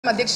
అధ్యక్ష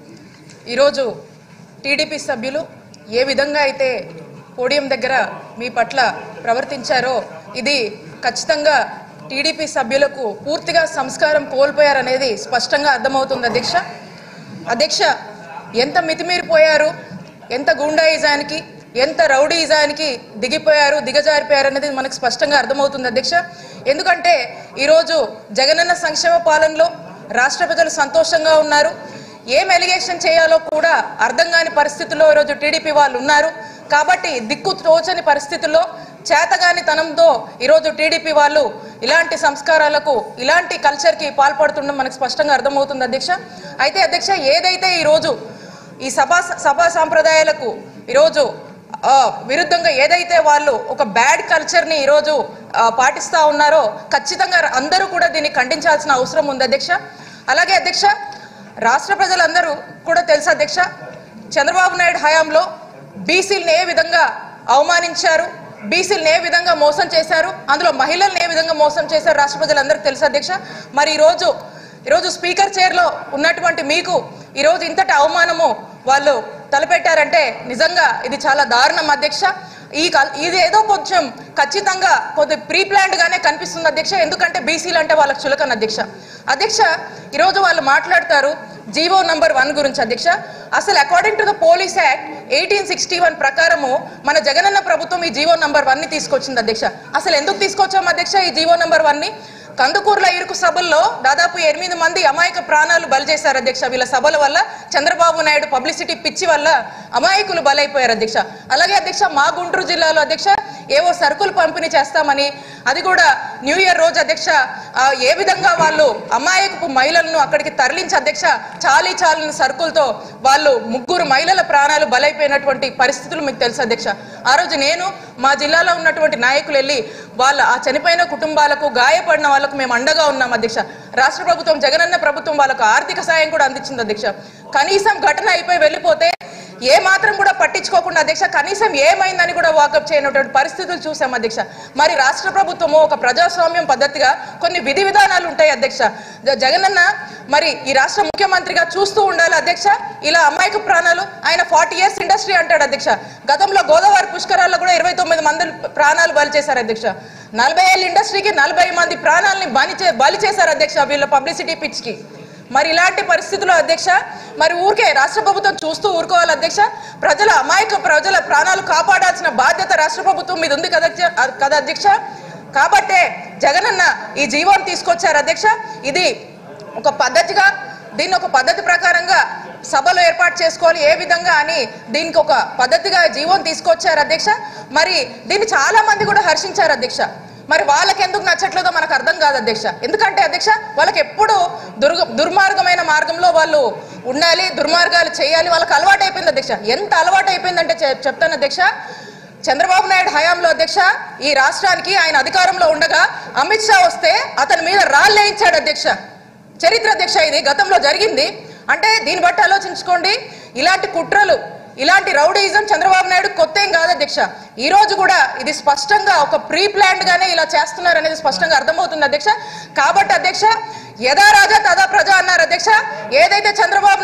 ఈరోజు టీడీపీ సభ్యులు ఏ విధంగా అయితే పోడియం దగ్గర మీ పట్ల ప్రవర్తించారో ఇది ఖచ్చితంగా టీడీపీ సభ్యులకు పూర్తిగా సంస్కారం కోల్పోయారనేది స్పష్టంగా అర్థమవుతుంది అధ్యక్ష అధ్యక్ష ఎంత మితిమీరిపోయారు ఎంత గూండాయిజానికి ఎంత రౌడీయిజానికి దిగిపోయారు దిగజారిపోయారు అనేది మనకు స్పష్టంగా అర్థమవుతుంది అధ్యక్ష ఎందుకంటే ఈరోజు జగనన్న సంక్షేమ పాలనలో రాష్ట్ర ప్రజలు సంతోషంగా ఉన్నారు ఏం ఎలిగేషన్ చేయాలో కూడా అర్థం కాని పరిస్థితుల్లో ఈరోజు టీడీపీ వాళ్ళు ఉన్నారు కాబట్టి దిక్కు తోచని పరిస్థితుల్లో చేతగాని తనంతో ఈరోజు టీడీపీ వాళ్ళు ఇలాంటి సంస్కారాలకు ఇలాంటి కల్చర్కి పాల్పడుతుండడం మనకు స్పష్టంగా అర్థమవుతుంది అధ్యక్ష అయితే అధ్యక్ష ఏదైతే ఈరోజు ఈ సభా సభా సాంప్రదాయాలకు ఈరోజు ఆ, విరుద్ధంగా ఏదైతే వాళ్ళు ఒక బ్యాడ్ కల్చర్ని ఈరోజు ఆ, పాటిస్తా ఉన్నారో ఖచ్చితంగా అందరూ కూడా దీన్ని ఖండించాల్సిన అవసరం ఉంది అధ్యక్ష అలాగే అధ్యక్ష రాష్ట్ర ప్రజలందరూ కూడా తెలుసు అధ్యక్ష చంద్రబాబు నాయుడు హయాంలో బీసీలను ఏ విధంగా అవమానించారు బీసీలను ఏ విధంగా మోసం చేశారు అందులో మహిళలను ఏ విధంగా మోసం చేశారు రాష్ట్ర ప్రజలందరికీ తెలుసు అధ్యక్ష మరి ఈరోజు ఈరోజు స్పీకర్ చైర్లో ఉన్నటువంటి మీకు ఈరోజు ఇంతటి అవమానము వాళ్ళు తలపెట్టారంటే నిజంగా ఇది చాలా దారుణం అధ్యక్ష ఈ కల్- ఇది ఏదో కొంచెం ఖచ్చితంగా కొద్ది ప్రీ ప్లాన్డ్ గానే కనిపిస్తుంది అధ్యక్ష ఎందుకంటే బీసీలు అంటే వాళ్ళకి చులకన అధ్యక్ష అధ్యక్ష ఈరోజు వాళ్ళు మాట్లాడతారు జీవో నంబర్ వన్ గురించి అధ్యక్ష అసలు according to the police act eighteen sixty one ప్రకారము మన జగనన్న ప్రభుత్వం ఈ జీవో నంబర్ వన్ ని తీసుకొచ్చింది అధ్యక్ష అసలు ఎందుకు తీసుకొచ్చాం అధ్యక్ష ఈ జీవో నంబర్ వన్ ని కందుకూరుల ఇరుకు సభల్లో దాదాపు ఎనిమిది మంది అమాయక ప్రాణాలు బలి చేశారు అధ్యక్ష వీళ్ళ సభల వల్ల చంద్రబాబు నాయుడు పబ్లిసిటీ పిచ్చి వల్ల అమాయకులు బలైపోయారు అధ్యక్ష అలాగే అధ్యక్ష మా గుంటూరు జిల్లాలో అధ్యక్ష ఏవో సరుకులు పంపిణీ చేస్తామని అది కూడా న్యూ ఇయర్ రోజు అధ్యక్ష ఆ, ఏ విధంగా వాళ్ళు అమాయకపు మహిళలను అక్కడికి తరలించి అధ్యక్ష చాలీ చాలని సరుకులతో వాళ్ళు ముగ్గురు మహిళల ప్రాణాలు బలైపోయినటువంటి పరిస్థితులు మీకు తెలుసు అధ్యక్ష ఆ రోజు నేను మా జిల్లాలో ఉన్నటువంటి నాయకులు వెళ్ళి వాళ్ళ ఆ చనిపోయిన కుటుంబాలకు గాయపడిన వాళ్ళకు మేము అండగా ఉన్నాం అధ్యక్ష రాష్ట్ర ప్రభుత్వం జగనన్న ప్రభుత్వం వాళ్ళకు ఆర్థిక సాయం కూడా అందించింది అధ్యక్ష కనీసం ఘటన అయిపోయి వెళ్ళిపోతే ఏ మాత్రం కూడా పట్టించుకోకుండా అధ్యక్ష కనీసం ఏమైందని కూడా వాకప్ చేయనటువంటి పరిస్థితులు చూసాం అధ్యక్ష మరి రాష్ట్ర ప్రభుత్వము ఒక ప్రజాస్వామ్యం పద్ధతిగా కొన్ని విధి విధానాలు ఉంటాయి అధ్యక్ష జ- జగనన్న మరి ఈ రాష్ట్ర ముఖ్యమంత్రిగా చూస్తూ ఉండాలి అధ్యక్ష ఇలా అమాయక ప్రాణాలు ఆయన ఫార్టీ ఇయర్స్ ఇండస్ట్రీ అంటాడు అధ్యక్ష గతంలో గోదావరి పుష్కరాల్లో కూడా ఇరవై తొమ్మిది మంది ప్రాణాలు బలి చేశారు అధ్యక్ష నలభై ఏళ్ళ ఇండస్ట్రీకి నలభై మంది ప్రాణాలని బలి చే బలి చేశారు అధ్యక్ష వీళ్ళ పబ్లిసిటీ పిచ్కి మరి ఇలాంటి పరిస్థితుల్లో అధ్యక్ష మరి ఊరికే రాష్ట్ర ప్రభుత్వం చూస్తూ ఊరుకోవాలి అధ్యక్ష ప్రజల అమాయక ప్రజల ప్రాణాలు కాపాడాల్సిన బాధ్యత రాష్ట్ర ప్రభుత్వం మీద ఉంది కదా అధ్య- కదా అధ్యక్ష కాబట్టే జగనన్న ఈ జీవోని తీసుకొచ్చారు అధ్యక్ష ఇది ఒక పద్ధతిగా దీన్ని ఒక పద్ధతి ప్రకారంగా సభలు ఏర్పాటు చేసుకోవాలి ఏ విధంగా అని దీనికి ఒక పద్ధతిగా జీవోని తీసుకొచ్చారు అధ్యక్ష మరి దీన్ని చాలా మంది కూడా హర్షించారు అధ్యక్ష మరి వాళ్ళకి ఎందుకు నచ్చట్లేదో మనకు అర్థం కాదు అధ్యక్ష ఎందుకంటే అధ్యక్ష వాళ్ళకి ఎప్పుడు దుర్గ దుర్మార్గమైన మార్గంలో వాళ్ళు ఉండాలి దుర్మార్గాలు చేయాలి వాళ్ళకి అలవాటు అయిపోయింది అధ్యక్ష ఎంత అలవాటు అయిపోయిందంటే చె- చెప్తాను అధ్యక్ష చంద్రబాబు నాయుడు హయాంలో అధ్యక్ష ఈ రాష్ట్రానికి ఆయన అధికారంలో ఉండగా అమిత్ షా వస్తే అతని మీద రాళ్ళు వేయించాడు అధ్యక్ష చరిత్ర అధ్యక్ష ఇది గతంలో జరిగింది అంటే దీన్ని బట్టి ఆలోచించుకోండి ఇలాంటి కుట్రలు ఇలాంటి రౌడీయిజం చంద్రబాబు నాయుడు కొత్త ఏం కాదు అధ్యక్ష ఈ రోజు కూడా ఇది స్పష్టంగా ఒక ప్రీ ప్లాన్డ్ గానే ఇలా చేస్తున్నారు అనేది స్పష్టంగా అర్థమవుతుంది అధ్యక్ష కాబట్టి అధ్యక్ష యథా రాజా తదా ప్రజ అన్నారు అధ్యక్ష ఏదైతే చంద్రబాబు